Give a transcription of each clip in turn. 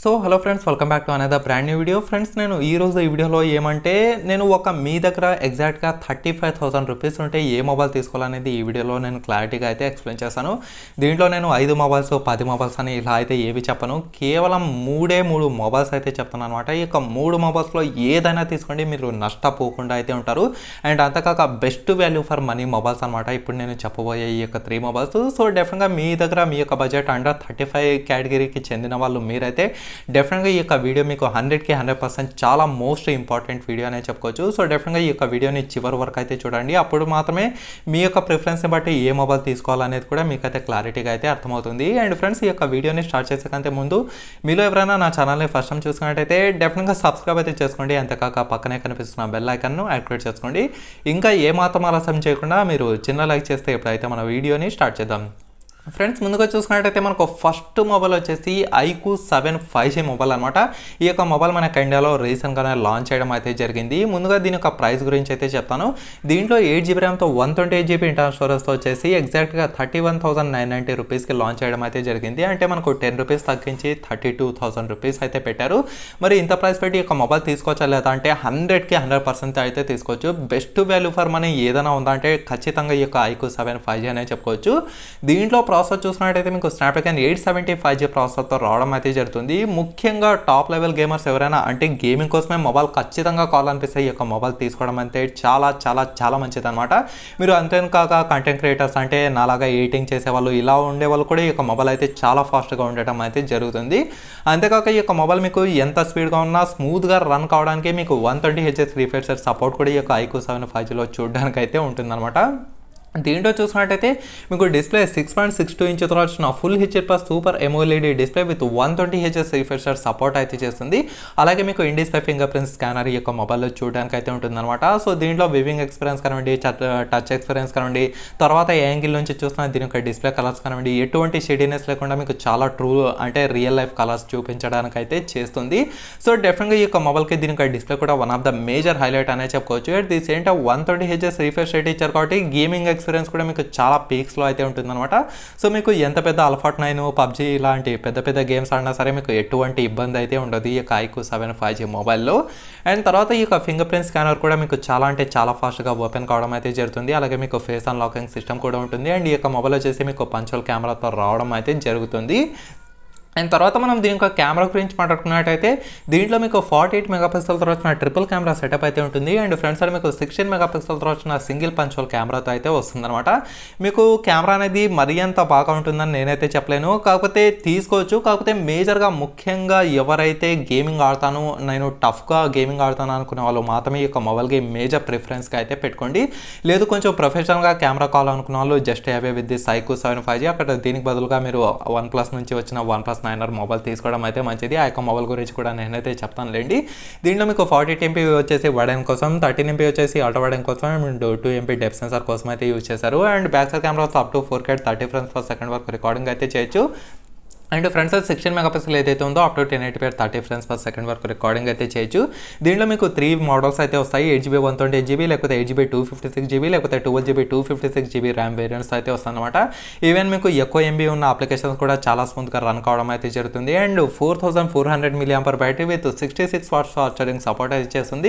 so hello friends welcome back to another brand new video friends నేను ఈ రోజు ఈ వీడియోలో ఏమంటే నేను ఒక మీ దగ్గర ఎగ్జాక్ట్గా థర్టీ ఫైవ్ థౌసండ్ రూపీస్ ఉంటే ఏ మొబైల్ తీసుకోవాలనేది ఈ వీడియోలో నేను క్లారిటీగా అయితే ఎక్స్ప్లెయిన్ చేశాను దీంట్లో నేను ఐదు మొబైల్స్ పది మొబైల్స్ అని ఇలా అయితే ఏవి చెప్పను కేవలం మూడే మూడు మొబైల్స్ అయితే చెప్తాను అనమాట ఈ యొక్క మూడు మొబైల్స్లో ఏదైనా తీసుకోండి మీరు నష్టపోకుండా అయితే ఉంటారు అండ్ అంతకాక best value for money mobiles అనమాట ఇప్పుడు నేను చెప్పబోయే ఈ యొక్క త్రీ మొబైల్స్ సో డెఫినెట్గా మీ దగ్గర మీ యొక్క బడ్జెట్ అండర్ థర్టీ ఫైవ్ కేటగిరీకి చెందిన వాళ్ళు మీరైతే డెఫినెట్గా ఈ యొక్క వీడియో మీకు హండ్రెడ్కి హండ్రెడ్ పర్సెంట్ చాలా మోస్ట్ ఇంపార్టెంట్ వీడియో అనే చెప్పుకోవచ్చు సో డెఫినెట్గా ఈ యొక్క వీడియోని చివరి వరకు అయితే చూడండి అప్పుడు మాత్రమే మీ యొక్క ప్రిఫరెన్స్ని బట్టి ఏ మొబైల్ తీసుకోవాలనేది కూడా మీకైతే క్లారిటీగా అయితే అర్థమవుతుంది అండ్ ఫ్రెండ్స్ ఈ యొక్క వీడియోని స్టార్ట్ చేసే కంటే ముందు మీలో ఎవరైనా నా ఛానల్ని ఫస్ట్ టైం చూసుకున్నట్టయితే డెఫినెట్గా సబ్స్క్రైబ్ అయితే చేసుకోండి అంతేకాక పక్కనే కనిపిస్తున్న బెల్ ఐకన్ను యాక్టివేట్ చేసుకోండి ఇంకా ఏ మాత్రం ఆలస్యం చేయకుండా మీరు చిన్న లైక్ చేస్తే ఇప్పుడైతే మన వీడియోని స్టార్ట్ చేద్దాం ఫ్రెండ్స్ ముందుగా చూసుకున్నట్టయితే మనకు ఫస్ట్ మొబైల్ వచ్చేసి iQOO seven five G mobile అనమాట ఈ యొక్క మొబైల్ మనకు ఇండియాలో రీసెంట్గానే లాంచ్ చేయడం అయితే జరిగింది ముందుగా దీని యొక్క ప్రైస్ గురించి అయితే చెప్తాను దీంట్లో ఎయిట్ జీబీ ర్యామ్తో one twenty eight GB internal స్టోరేజ్తో వచ్చేసి ఎగ్జాక్ట్గా thirty one thousand nine ninety రూపీస్కి లాంచ్ చేయడం అయితే జరిగింది అంటే మనకు టెన్ రూపీస్ తగ్గించి థర్టీ టూ థౌసండ్ రూపీస్ అయితే పెట్టారు మరి ఇంత ప్రైస్ పెట్టి ఈ యొక్క మొబైల్ తీసుకోవచ్చా లేదా అంటే హండ్రెడ్కి హండ్రెడ్ పర్సెంట్ అయితే తీసుకోవచ్చు బెస్ట్ వాల్యూ ఫర్ మనీ ఏదైనా ఉందా అంటే ఖచ్చితంగా ఈ యొక్క ఐకు సెవెన్ ఫైవ్ జీ అనే చెప్పుకోవచ్చు దీంట్లో ప్రాసెసర్ చూసినట్టయితే మీకు Snapdragon eight seventy five G ప్రాసెసర్తో రావడం అయితే జరుగుతుంది ముఖ్యంగా టాప్ లెవెల్ గేమర్స్ ఎవరైనా అంటే గేమింగ్ కోసమే మొబైల్ ఖచ్చితంగా కావాలనిపిస్తే ఈ యొక్క మొబైల్ తీసుకోవడం అంటే చాలా చాలా చాలా మంచిది అనమాట మీరు అంతేకాక కంటెంట్ క్రియేటర్స్ అంటే నాలాగా ఎడిటింగ్ చేసేవాళ్ళు ఇలా ఉండే వాళ్ళు కూడా ఈ యొక్క మొబైల్ అయితే చాలా ఫాస్ట్గా ఉండటం అయితే జరుగుతుంది అంతేకాక ఈ యొక్క మొబైల్ మీకు ఎంత స్పీడ్గా ఉన్నా స్మూత్గా రన్ కావడానికి మీకు one twenty Hz refresher support కూడా ఈ యొక్క ఐకో సెవెన్ ఫైవ్ జీలో చూడడానికి అయితే ఉంటుందన్నమాట దీంట్లో చూసినట్టయితే మీకు display six point six two inch వచ్చిన full HD plus super AMOLED display with one twenty Hz refresher support అయితే చేస్తుంది అలాగే మీకు ఇండిస్ప్లే ఫింగర్ ప్రింట్ స్కానర్ ఈ యొక్క మొబైల్లో చూడడానికి అయితే ఉంటుందన్నమాట సో దీంట్లో వివింగ్ ఎక్స్పీరియన్స్ కానివ్వండి టచ్ ఎక్స్పీరియన్స్ కానివ్వండి తర్వాత యాంగిల్ నుంచి చూసిన దీని యొక్క డిస్ప్లే కలర్స్ కానివ్వండి ఎటువంటి షెడీనెస్ లేకుండా మీకు చాలా ట్రూ అంటే రియల్ లైఫ్ కలర్స్ చూపించడానికి అయితే చేస్తుంది సో డెఫినెట్గా ఈ యొక్క మొబైల్కి దీని యొక్క డిస్ప్లే కూడా one of the major highlight అనే చెప్పుకోవచ్చు at the same time one twenty Hz refresh rate ఇచ్చారు కాబట్టి గేమింగ్ ఎక్స్పీరియన్స్ కూడా మీకు చాలా పీక్స్లో అయితే ఉంటుందన్నమాట సో మీకు ఎంత పెద్ద అల్ఫాట్ నైన్ పబ్జీ ఇలాంటి పెద్ద పెద్ద గేమ్స్ ఆడినా సరే మీకు ఎటువంటి ఇబ్బంది అయితే ఉండదు ఈ యొక్క ఐకు సెవెన్ ఫైవ్ జీ మొబైల్లో అండ్ తర్వాత ఈ యొక్క ఫింగర్ ప్రింట్ స్కానర్ కూడా మీకు చాలా అంటే చాలా ఫాస్ట్గా ఓపెన్ కావడం అయితే జరుగుతుంది అలాగే మీకు ఫేస్ అన్లాకింగ్ సిస్టమ్ కూడా ఉంటుంది అండ్ ఈ యొక్క మొబైల్ వచ్చేసి మీకు పంచువల్ కెమెరాతో రావడం అయితే జరుగుతుంది అండ్ తర్వాత మనం దీని యొక్క కెమెరా గురించి మాట్లాడుకున్నట్టయితే దీంట్లో మీకు ఫార్టీ ఎయిట్ మెగాపిక్సెల్తో వచ్చిన ట్రిపుల్ కెమెరా సెటప్ అయితే ఉంటుంది అండ్ ఫ్రంట్ సైడ్ మీకు సిక్స్టీన్ మెగాపిక్సెల్తో వచ్చిన సింగిల్ పంచువల్ కెమెరాతో అయితే వస్తుందన్నమాట మీకు కెమెరా అనేది మరీ అంత బాగా ఉంటుందని నేనైతే చెప్పలేను కాకపోతే తీసుకోవచ్చు కాకపోతే మేజర్గా ముఖ్యంగా ఎవరైతే గేమింగ్ ఆడతాను నేను టఫ్గా గేమింగ్ ఆడతాను అనుకునే వాళ్ళు మాత్రమే ఈ యొక్క మొబైల్ గేమ్ మేజర్ ప్రిఫరెన్స్గా అయితే పెట్టుకోండి లేదు కొంచెం ప్రొఫెషనల్గా కెమెరా కావాలనుకున్న వాళ్ళు just have with the iQOO seven five G అక్కడ దీనికి బదులుగా మీరు వన్ ప్లస్ నుంచి వచ్చిన వన్ ప్లస్ నైన్ మొబైల్ తీసుకోవడం అయితే మంచిది ఆ యొక్క మొబైల్ గురించి కూడా నేనైతే చెప్తానులేండి దీంట్లో మీకు ఫార్టీ ఎంపీ వచ్చేసి వడన్ కోసం థర్టీన్ ఎంపీ వచ్చేసి అల్ట్రా వడన్ కోసం and two MP depth sensor కోసం అయితే యూజ్ చేశారు అండ్ బ్యాక్ సైడ్ కెమెరాతో up to four K thirty frames per second వరకు రికార్డింగ్ అయితే చేయొచ్చు and front side sixteen megapixel ఏదైతే ఉందో up to ten eighty five thirty frames per second వరకు రికార్డింగ్ అయితే చేయొచ్చు దీంట్లో మీకు త్రీ మోడల్స్ అయితే వస్తాయి eight GB one twenty eight GB లేకపోతే eight GB two fifty six GB లేకపోతే twelve GB two fifty six GB RAM variants అయితే వస్తాయన్నమాట ఈవెన్ మీకు ఎక్కువ ఎంబీ ఉన్న అప్లికేషన్స్ కూడా చాలా స్మూత్గా రన్ కావడం అయితే జరుగుతుంది and four thousand four hundred milliamp per battery with sixty six watts charging support అయితే చేస్తుంది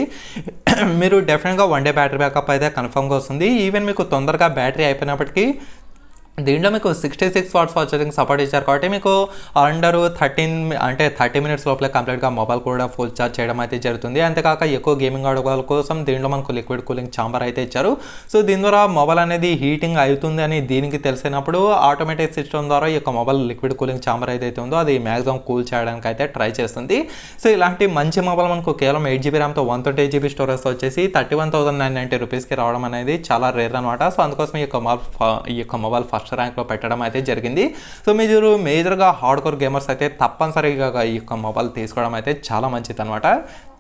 మీరు డెఫినెట్గా వన్ డే బ్యాటరీ బ్యాకప్ అయితే కన్ఫర్మ్గా వస్తుంది ఈవెన్ మీకు తొందరగా బ్యాటరీ అయిపోయినప్పటికీ దీంట్లో మీకు sixty six watts charging support ఇచ్చారు కాబట్టి మీకు అండర్ థర్టీన్ అంటే థర్టీ మినిట్స్ లోపలే కంప్లీట్గా మొబైల్ కూడా ఫుల్ ఛార్జ్ చేయడం అయితే జరుగుతుంది అంతేకాక ఎక్కువ గేమింగ్ ఆడే వాళ్ళ కోసం దీంట్లో మనకు లిక్విడ్ కూలింగ్ చాంబర్ అయితే ఇచ్చారు సో దీని ద్వారా మొబైల్ అనేది హీటింగ్ అవుతుంది అని దీనికి తెలిసినప్పుడు ఆటోమేటిక్ సిస్టమ్ ద్వారా ఈ యొక్క మొబైల్ లిక్విడ్ కూలింగ్ చాంబర్ ఏదైతే ఉందో అది మ్యాక్సిమం కూల్ చేయడానికి అయితే ట్రై చేస్తుంది సో ఇలాంటి మంచి మొబైల్ మనకు కేవలం ఎయిట్ జీబీ ర్యామ్తో వన్ ట్వంటీ జీబీ స్టోరేజ్తో వచ్చేసి thirty one thousand nine ninety రూపీస్కి రావడం అనేది చాలా రేర్ అనమాట సో అందుకోసం ఈ యొక్క మొబైల్ ఈ యొక్క మొబైల్ ఫస్ట్ ర్యాంక్లో పెట్టడం అయితే జరిగింది సో మీరు మేజర్గా హార్డ్ కోర్ గేమర్స్ అయితే తప్పనిసరిగా ఈ యొక్క మొబైల్ తీసుకోవడం అయితే చాలా మంచిది అనమాట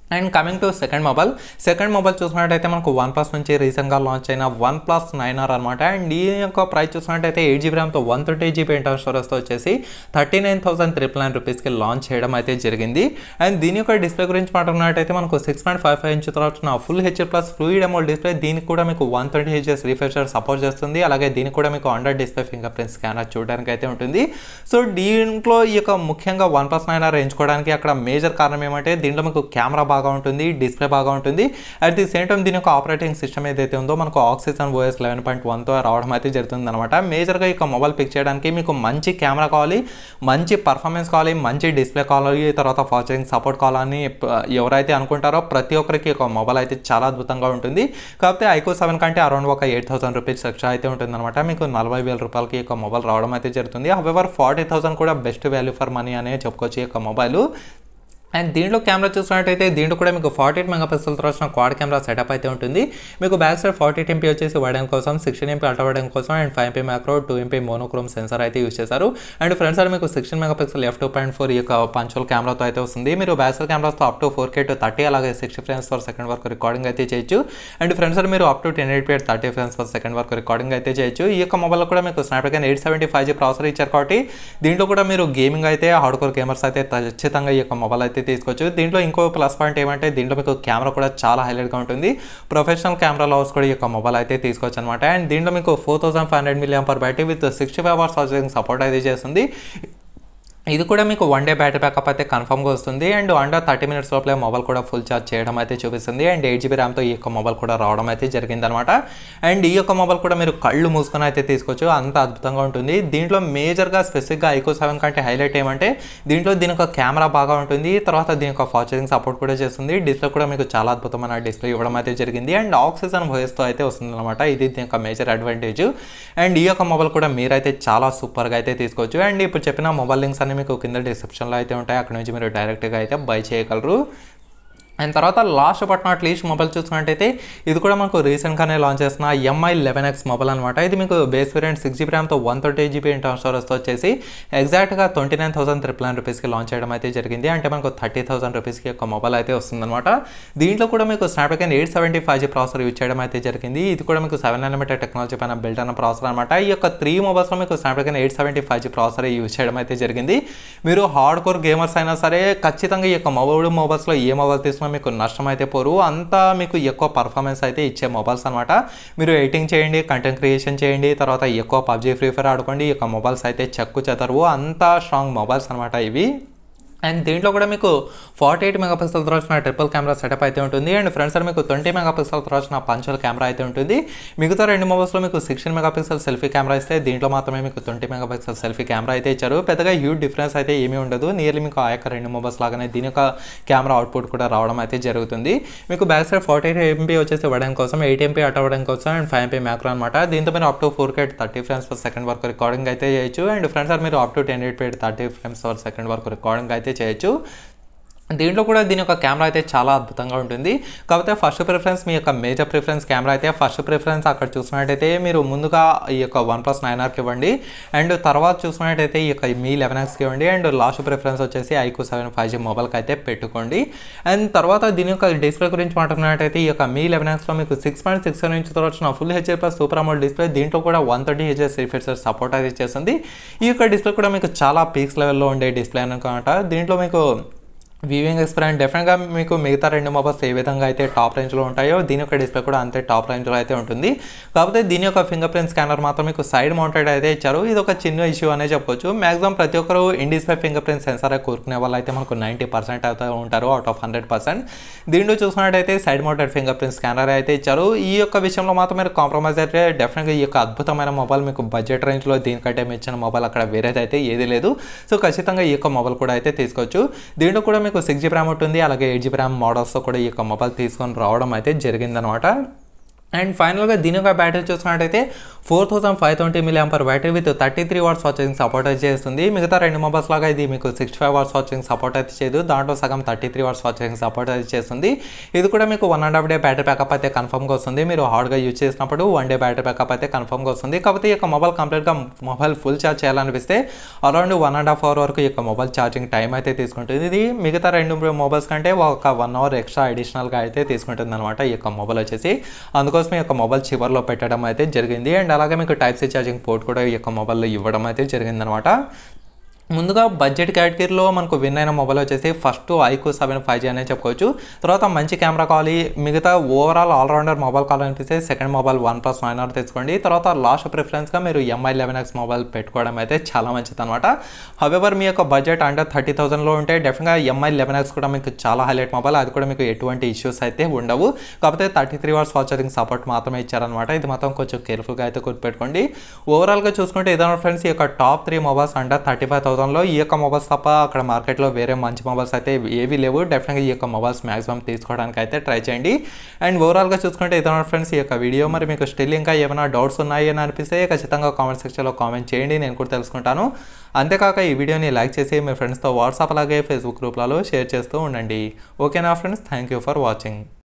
and coming to second mobile second mobile చూసినట్టయితే మనకు వన్ ప్లస్ నుంచి రీసెంట్గా లాంచ్ అయిన వన్ ప్లస్ నైన్ ఆర్ అనమాట అండ్ ఈ యొక్క ప్రైస్ చూసినట్టయితే ఎయిట్ జీబీ ర్యామ్తో వన్ థర్టీ జీబీ ఇంటర్నల్ స్టోరేజ్తో వచ్చేసి thirty nine thousand triple nine రూపీస్కి లాంచ్ చేయడం అయితే జరిగింది అండ్ దీని యొక్క డిస్ప్లే గురించి మాట్లాడుకున్నట్టయితే మనకు six point five five inch తర్వాత full HD plus fluid AMOLED display దీనికి కూడా మీకు one twenty Hz refresher support చేస్తుంది అలాగే దీనికి కూడా మీకు under display fingerprint scanner చూడడానికి అయితే ఉంటుంది సో దీంట్లో ఈ యొక్క ముఖ్యంగా వన్ ప్లస్ నైన్ ఆర్ ఎంచుకోవడానికి అక్కడ మేజర్ కారణం ఏమంటే దీంట్లో మీకు కెమెరా బాగా ఉంటుంది డిస్ప్లే బాగా ఉంటుంది అట్ ది సేమ్ టైం దీని యొక్క ఆపరేటింగ్ సిస్టమ్ ఏదైతే ఉందో మనకు ఆక్సిజన్ ఓఎస్ లెవెన్ పాయింట్ వన్తో రావడం అయితే జరుగుతుంది అనమాట మేజర్గా ఈ యొక్క మొబైల్ పిక్ చేయడానికి మీకు మంచి కెమెరా కావాలి మంచి పర్ఫార్మెన్స్ కావాలి మంచి డిస్ప్లే కావాలి తర్వాత ఫాచరింగ్ సపోర్ట్ కావాలని ప- ఎవరైతే అనుకుంటారో ప్రతి ఒక్కరికి ఒక మొబైల్ అయితే చాలా అద్భుతంగా ఉంటుంది కాకపోతే ఐకో సెవెన్ కంటే అరౌండ్ ఒక ఎయిట్ థౌసండ్ రూపీస్ ఎక్స్ట్రా అయితే ఉంటుంది అనమాట మీకు నలభై వేల రూపాయలకి ఈ యొక్క మొబైల్ రావడం అయితే జరుగుతుంది హవెవర్ ఫార్టీ థౌసండ్ కూడా బెస్ట్ వాల్యూ ఫర్ మనీ అనే చెప్పుకోవచ్చు ఈ యొక్క మొబైల్ అండ్ దీంట్లో కెమెరా చూసినట్టయితే దీంట్లో కూడా మీకు ఫార్టీ ఎయిట్ మెగా పిక్సెల్తో వచ్చిన క్వాడ్ కెమెరా సెటప్ అయితే ఉంటుంది మీకు back side forty eight MP వచ్చేసి వైడెన్ కోసం సిక్స్టీన్ ఎంపీ అల్ట్రా వైడెన్ కోసం and five MP macro two MP monochrome sensor అయితే యూస్ చేశారు అండ్ ఫ్రంట్ సైడ్ మీకు sixteen megapixel F two point four ఈ యొక్క పంచువల్ కెమెరాతో అయితే వస్తుంది మీరు బ్యాక్ సైడ్ కెమెరాతో up to four K to thirty అలాగే సిక్స్టీ ఫ్రేమ్స్ ఫర్ సెకండ్ వరకు రికార్డింగ్ అయితే చేయొచ్చు అండ్ ఫ్రంట్ సైడ్ మీరు up to ten eight p thirty frames for second వరకు రికార్డింగ్ అయితే చేయొచ్చు ఈ యొక్క మొబైల్లో కూడా మీకు Snapdragon eight seventy five G processor ఇచ్చారు కాబట్టి దీంట్లో కూడా మీరు గేమింగ్ అయితే హార్డ్ కోర్ గేమర్స్ అయితే ఖచ్చితంగా ఈ యొక్క మొబైల్ అయితే తీసుకోవచ్చు దీంట్లో ఇంకో ప్లస్ పాయింట్ ఏమంటే దీంట్లో మీకు కెమెరా కూడా చాలా హైలైట్గా ఉంటుంది ప్రొఫెషనల్ కెమెరా లవర్స్ కూడా ఈ యొక్క మొబైల్ అయితే తీసుకోవచ్చు అనమాట అండ్ దీంట్లో మీకు four thousand five hundred milliamp per battery with sixty five hours charging support అయితే చేస్తుంది ఇది కూడా మీకు వన్ డే బ్యాటరీ బ్యాకప్ అయితే కన్ఫర్మ్గా వస్తుంది అండ్ అండర్ థర్టీ మినిట్స్ లోపలే మొబైల్ కూడా ఫుల్ ఛార్జ్ చేయడం అయితే చూపిస్తుంది అండ్ ఎయిట్ జీబీ ర్యామ్తో ఈ యొక్క మొబైల్ కూడా రావడం అయితే జరిగిందనమాట అండ్ ఈ యొక్క మొబైల్ కూడా మీరు కళ్ళు మూసుకొని అయితే తీసుకోవచ్చు అంత అద్భుతంగా ఉంటుంది దీంట్లో మేజర్గా స్పెసిఫిక్గా ఐకో సెవెన్ కంటే హైలైట్ ఏమంటే దీంట్లో దీని యొక్క కెమెరా బాగా ఉంటుంది తర్వాత దీని యొక్క ఫార్చరింగ్ సపోర్ట్ కూడా చేస్తుంది డిస్ప్లే కూడా మీకు చాలా అద్భుతమైన డిస్ప్లే ఇవ్వడం అయితే జరిగింది అండ్ ఆక్సిజన్ వాయిస్తో అయితే వస్తుంది అనమాట ఇది దీని యొక్క మేజర్ అడ్వాంటేజ్ అండ్ ఈ యొక్క మొబైల్ కూడా మీరైతే చాలా సూపర్గా అయితే తీసుకోవచ్చు అండ్ ఇప్పుడు చెప్పిన మొబైల్ లింక్స్ అన్ని మీకు కింద డిస్క్రిప్షన్లో అయితే ఉంటాయి అక్కడ నుంచి మీరు డైరెక్ట్గా అయితే బై చేయగలరు అండ్ తర్వాత last but not least mobile చూసుకున్నట్టయితే ఇది కూడా మనకు రీసెంట్గానే లాంచ్ చేసిన ఎంఐ లెవెన్ ఎక్స్ మొబైల్ అనమాట ఇది మీకు బేస్ వేరియంట్ సిక్స్ జీబీ ర్యామ్తో వన్ థర్టీ జీబీ ఇంటర్ స్టోరేజ్తో వచ్చేసి ఎగ్జాక్ట్గా twenty nine thousand triple nine రూపీస్కి లాంచ్ చేయడం అయితే జరిగింది అంటే మనకు థర్టీ థౌసండ్ రూపీస్కి ఒక మొబైల్ అయితే వస్తుందన్నమాట దీంట్లో కూడా మీకు Snapdragon eight seventy five G processor use చేయడం అయితే జరిగింది ఇది కూడా మీకు సెవెన్ నానోమీటర్ టెక్నాలజీ పైన బిల్ట్ అయిన ప్రాసెసర్ అనమాట ఈ యొక్క త్రీ మొబైల్స్లో మీకు Snapdragon eight seventy five G processor use చేయడం అయితే జరిగింది మీరు హార్డ్ కోర్ గేమర్స్ అయినా సరే ఖచ్చితంగా ఈ యొక్క మొబైల్ మొబైల్స్లో ఏ మొబైల్ తీసుకున్నా మీకు నష్టం అయితే పోరు అంతా మీకు ఎక్కువ పర్ఫార్మెన్స్ అయితే ఇచ్చే మొబైల్స్ అనమాట మీరు ఎడిటింగ్ చేయండి కంటెంట్ క్రియేషన్ చేయండి తర్వాత ఎక్కువ పబ్జీ ఫ్రీ ఫైర్ ఆడుకోండి ఈ యొక్క మొబైల్స్ అయితే చెక్కు చెదరవు అంతా స్ట్రాంగ్ మొబైల్స్ అనమాట ఇవి అండ్ దీంట్లో కూడా మీకు ఫార్టీ ఎయిట్ మెగా పిక్సెల్తో వచ్చిన ట్రిపుల్ కెమెరా సెటప్ అయితే ఉంటుంది అండ్ ఫ్రంట్ సైడ్ మీకు ట్వంటీ మెగా పిక్సెల్తో వచ్చిన పంచువల్ కెమెరా అయితే ఉంటుంది మిగతా రెండు మొబైల్స్లో మీకు sixteen megapixel selfie camera ఇస్తే దీంట్లో మాత్రమే మీకు twenty megapixel selfie camera అయితే ఇచ్చారు పెద్దగా హ్యూజ్ డిఫరెన్స్ అయితే ఏమీ ఉండదు నియర్లీ మీకు ఆ యొక్క రెండు మొబైల్స్ లాగానే దీని యొక్క కెమెరా అవుట్పుట్ కూడా రావడం అయితే జరుగుతుంది మీకు back side forty eight MP వచ్చేసి ఇవ్వడం కోసం ఎయిట్ ఎంపీ అట్ అవ్వడం కోసం అండ్ ఫైవ్ ఎంపీ మ్యాక్రో అనమాట దీంతో మీరు up to four K thirty frames per second వరకు రికార్డింగ్ అయితే చేయొచ్చు అండ్ ఫ్రంట్ సైడ్ మీరు up to ten eight thirty frames per second వరకు రికార్డింగ్ అయితే చేయొచ్చు దీంట్లో కూడా దీని యొక్క కెమెరా అయితే చాలా అద్భుతంగా ఉంటుంది కాకపోతే ఫస్ట్ ప్రిఫరెన్స్ మీ యొక్క మేజర్ ప్రిఫరెన్స్ కెమెరా అయితే ఫస్ట్ ప్రిఫరెన్స్ అక్కడ చూసినట్టయితే మీరు ముందుగా ఈ యొక్క వన్ ప్లస్ నైన్ ఆర్కి ఇవ్వండి అండ్ తర్వాత చూసినట్టయితే ఈ యొక్క మీ లెవెన్ ఎక్స్కి ఇవ్వండి అండ్ లాస్ట్ ప్రిఫరెన్స్ వచ్చేసి ఐకూ సెవెన్ ఫైవ్ జీ మొబైల్కి అయితే పెట్టుకోండి అండ్ తర్వాత దీని యొక్క డిస్ప్లే గురించి మాట్లాడుకున్నట్టయితే ఈ యొక్క మీ లెవెన్ ఎక్స్లో మీకు six point six seven inch వచ్చిన full HD plus super AMOLED display దీంట్లో కూడా one thirty Hz refresher support అయితే చేస్తుంది ఈ యొక్క డిస్ప్లే కూడా మీకు చాలా పీక్స్ లెవెల్లో ఉండే డిస్ప్లే అనమాట దీంట్లో మీకు వీవింగ్ ఎక్స్పీరియన్స్ డెఫినెట్గా మీకు మిగతా రెండు మొబైల్స్ ఏ విధంగా అయితే టాప్ రేంజ్లో ఉంటాయో దీని యొక్క డిస్ప్లే కూడా అంతే టాప్ రేంజ్లో అయితే ఉంటుంది కాకపోతే దీని యొక్క ఫింగర్ ప్రింట్ స్కానర్ మాత్రం మీకు సైడ్ మౌంటెడ్ అయితే ఇచ్చారు ఇది ఒక చిన్న ఇష్యూ అనే చెప్పొచ్చు మాక్సిమం ప్రతి ఒక్కరు in display fingerprint sensor కోరుకునే వాళ్ళు అయితే మనకు నైంటీ పర్సెంట్ అయితే ఉంటారు అవుట్ ఆఫ్ హండ్రెడ్ పర్సెంట్ దీంట్లో చూసుకున్నట్టయితే side mounted fingerprint scanner అయితే ఇచ్చారు ఈ యొక్క విషయంలో మాత్రం మీరు కాంప్రమైజ్ అయితే డెఫినెట్గా ఈ యొక్క అద్భుతమైన మొబైల్ మీకు బడ్జెట్ రేంజ్లో దీనికంటే మించిన మొబైల్ అక్కడ వేరేది అయితే ఏది లేదు సో ఖచ్చితంగా ఈ యొక్క మొబైల్ కూడా అయితే తీసుకోవచ్చు దీంట్లో కూడా మీకు సిక్స్ జీబీ ర్యామ్ ఉంటుంది అలాగే ఎయిట్ జీబీ ర్యామ్ మోడల్స్తో కూడా ఈ యొక్క మొబైల్ తీసుకొని రావడం అయితే జరిగిందనమాట అండ్ ఫైనల్గా దీని యొక్క బ్యాటరీ చూసుకున్నట్టయితే four thousand five twenty milliampere battery with thirty three watts watching support అయితే చేస్తుంది మిగతా రెండు మొబైల్స్ లాగా ఇది మీకు sixty five watts watching support అయితే చేయదు దాంట్లో సగం thirty three watts watching support అయితే చేస్తుంది ఇది కూడా మీకు one and half day battery backup అయితే కన్ఫర్మ్గా వస్తుంది మీరు హార్డ్గా యూజ్ చేసినప్పుడు వన్ డే బ్యాటరీ బ్యాకప్ అయితే కన్ఫర్మ్గా వస్తుంది కాకపోతే ఈ యొక్క మొబైల్ కంప్లీట్గా మొబైల్ ఫుల్ ఛార్జ్ చేయాలనిపిస్తే around one and half hour వరకు ఈ యొక్క మొబైల్ ఛార్జింగ్ టైం అయితే తీసుకుంటుంది ఇది మిగతా రెండు మొబైల్స్ కంటే ఒక వన్ అవర్ ఎక్స్ట్రా అడిషనల్గా అయితే తీసుకుంటుంది అనమాట ఈ యొక్క మొబైల్ వచ్చేసి అందుకోసం ఈ యొక్క మొబైల్ చివరిలో పెట్టడం అయితే జరిగింది అండ్ అలాగే మీకు టైప్ సి ఛార్జింగ్ పోర్ట్ కూడా ఈ యొక్క మొబైల్లో ఇవ్వడం అయితే జరిగింది అనమాట ముందుగా బడ్జెట్ కేటగిరీలో మనకు విన్ అయిన మొబైల్ వచ్చేసి first iQOO seven five G అనే చెప్పుకోవచ్చు తర్వాత మంచి కెమెరా కావాలి మిగతా ఓవరాల్ ఆల్రౌండర్ మొబైల్ కావాలనిపిస్తే second mobile OnePlus nine R తెచ్చుకోండి తర్వాత లాస్ట్ ప్రిఫరెన్స్గా మీరు ఎంఐ లెవెన్ ఎక్స్ మొబైల్ పెట్టుకోవడం అయితే చాలా మంచిది అనమాట హవెవర్ మీ యొక్క బడ్జెట్ అండర్ థర్టీ థౌసండ్లో ఉంటే డెఫినెట్గా ఎంఐ లెవెన్ ఎక్స్ కూడా మీకు చాలా హైలైట్ మొబైల్ అది కూడా మీకు ఎటువంటి ఇష్యూస్ అయితే ఉండవు కాకపోతే thirty three hours watt charging support మాత్రమే ఇచ్చారనమాట ఇది మాత్రం కొంచెం కేర్ఫుల్గా అయితే గుర్తుపెట్టుకోండి ఓవరాల్గా చూసుకుంటే ఏదైనా ఫ్రెండ్స్ ఈ యొక్క top three mobiles under thirty five థౌసండ్లో ఈ యొక్క మొబైల్స్ తప్ప అక్కడ మార్కెట్లో వేరే మంచి మొబైల్స్ అయితే ఏవి లేవు డెఫినెట్గా ఈ యొక్క మొబైల్స్ మ్యాక్సిమం తీసుకోవడానికి అయితే ట్రై చేయండి అండ్ ఓవరాల్గా చూసుకుంటే ఏదైనా ఫ్రెండ్స్ ఈ యొక్క వీడియో మరి మీకు స్టిల్ ఇంకా ఏమైనా డౌట్స్ ఉన్నాయి అని అనిపిస్తే ఖచ్చితంగా కామెంట్ సెక్షన్లో కామెంట్ చేయండి నేను కూడా తెలుసుకుంటాను అంతేకాక ఈ వీడియోని లైక్ చేసి మీ ఫ్రెండ్స్తో వాట్సాప్ అలాగే ఫేస్బుక్ గ్రూప్లలో షేర్ చేస్తూ ఉండండి ఓకేనా friends thank you for watching